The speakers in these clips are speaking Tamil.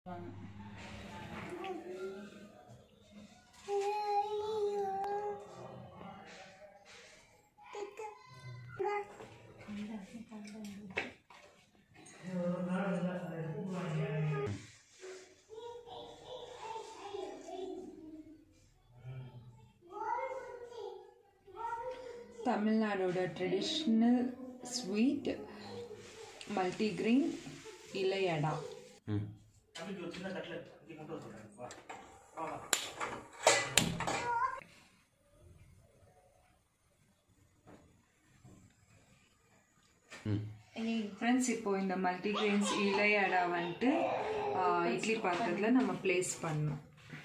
தமிழ்நாடோட ட்ரெடிஷ்னல் ஸ்வீட் மல்டிக்ரெயின் இலையடா ம் ம் ஃப்ரெண்ட்ஸ் இப்போ இந்த மல்டிக்ரெயின்ஸ் இலையடா வந்துட்டு ஆ, இட்லி பாத்திரத்தில் நம்ம ப்ளேஸ் பண்ணணும்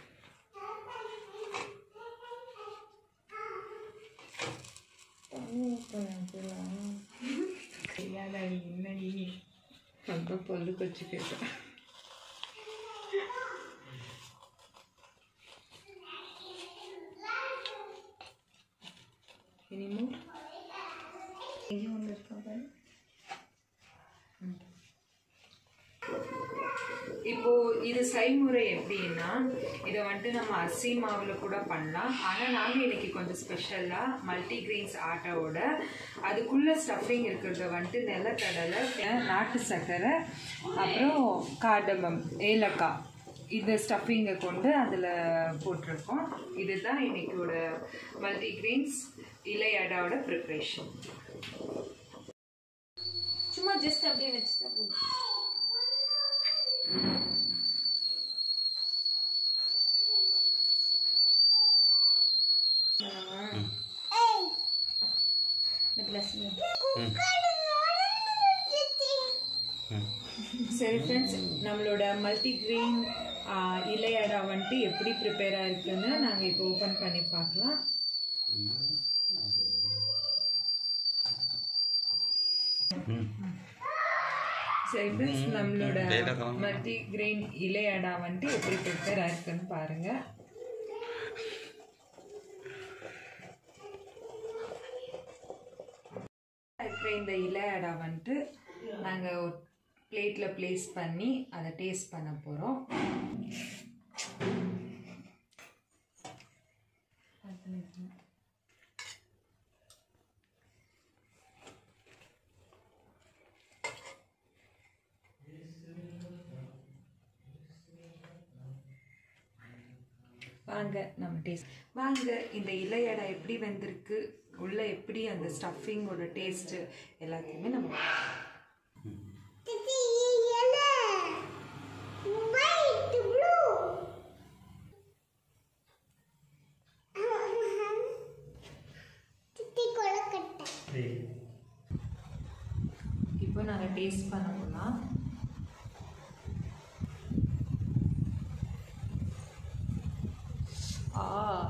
அப்புறம் பல்லு கச்சி கேட்டேன் இனிமோ இங்கே ஒன்று இருக்கா பாரு இப்போ இது செய்முறை எப்படின்னா இதை வந்துட்டு நம்ம அரிசி மாவுல கூட பண்ணலாம் ஆனால் நாங்கள் இன்னைக்கு கொஞ்சம் ஸ்பெஷலாக மல்டிகிரெயின்ஸ் ஆட்டாவோட அதுக்குள்ள ஸ்டஃபிங் இருக்கிறத வந்துட்டு நிலக்கடலை நாட்டு சர்க்கரை அப்புறம் காடமம் ஏலக்காய் இந்த ஸ்டஃபிங்கை கொண்டு அதில் போட்டிருக்கோம் இதுதான் இன்னைக்கோட மல்டிகிரெயின்ஸ் இலை அடாவோட ப்ரிப்ரேஷன் சும்மா ஜஸ்ட் அப்படியே வச்சுட்டா போதும் இந்த blessing. சரி ஃப்ரெண்ட்ஸ் நம்மளோட மல்டிகிரெயின் இலையடா வந்துட்டு எப்படி ப்ரிப்பேர் ஆயிருக்குன்னு நாங்கள் இப்போ ஓப்பன் பண்ணி பார்க்கலாம் சரி ஃப்ரெண்ட்ஸ் நம்மளோட வேலைதான். மல்டிகிரெயின் இலையடா வந்துட்டு எப்படி ப்ரிப்பேர் ஆயிருக்குன்னு பாருங்க இருக்கிற இந்த இலையடா வந்துட்டு நாங்கள் ஒரு பிளேட்டில் ப்ளேஸ் பண்ணி அதை டேஸ்ட் பண்ண போகிறோம் வாங்க நம்ம டேஸ்ட் வாங்க இந்த இலையடை எப்படி வெந்திருக்கு உள்ள எப்படி அந்த ஸ்டஃபிங்கோட டேஸ்ட்டு எல்லாத்தையுமே நம்ம இப்போ நாங்கள் டேஸ்ட் பண்ண போகலாம் ஆ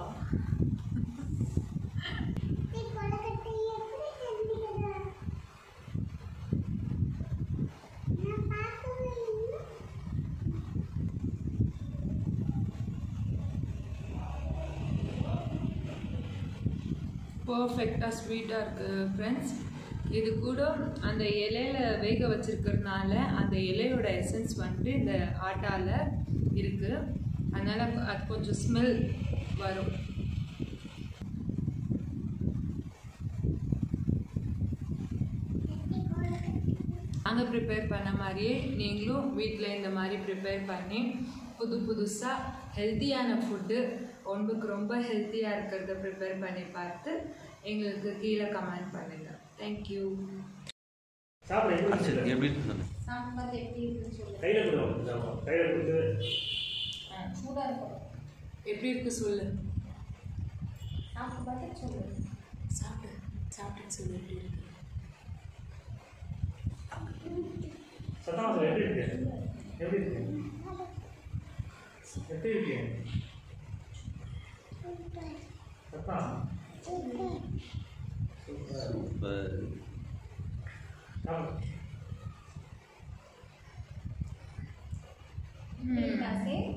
பர்ஃபெக்டாக ஸ்வீட்டாக இருக்குது ஃப்ரெண்ட்ஸ் இது கூட அந்த இலையில வேக வச்சிருக்கிறதுனால அந்த இலையோட எசன்ஸ் வந்துட்டு இந்த ஆட்டால இருக்குது அதனால் அது கொஞ்சம் ஸ்மெல் வரும் நாங்கள் ப்ரிப்பேர் பண்ண மாதிரியே நீங்களும் வீட்டில் இந்த மாதிரி ப்ரிப்பேர் பண்ணி புது புதுசாக ஹெல்த்தியான ஃபுட்டு உடம்புக்கு ரொம்ப ஹெல்த்தியாக இருக்கிறத ப்ரிப்பேர் பண்ணி பார்த்து எங்களுக்கு கீழே கமெண்ட் பண்ணுங்கள் தேங்க்யூ சாப்பிட எப்படி சரி இருக்கு? எப்படி இருக்கு சொல்லு சாம்பார் எப்படி இருக்குன்னு சொல்லு கையில கொடுங்க ஆமா, கையில கொடுத்து சூடா இருக்கும் எப்படி இருக்கு சொல்லு சாப்பிட்டு பார்த்து சொல்லு சாப்பிட்டு சாப்பிட்டு சொல்லு எப்படி இருக்கு சத்தமா சொல்லு எப்படி இருக்கு எப்படி இருக்கு எப்படி இருக்கு சத்தம் சூப்பர் சூப்பர் சாப்பிடு இருக்கா சே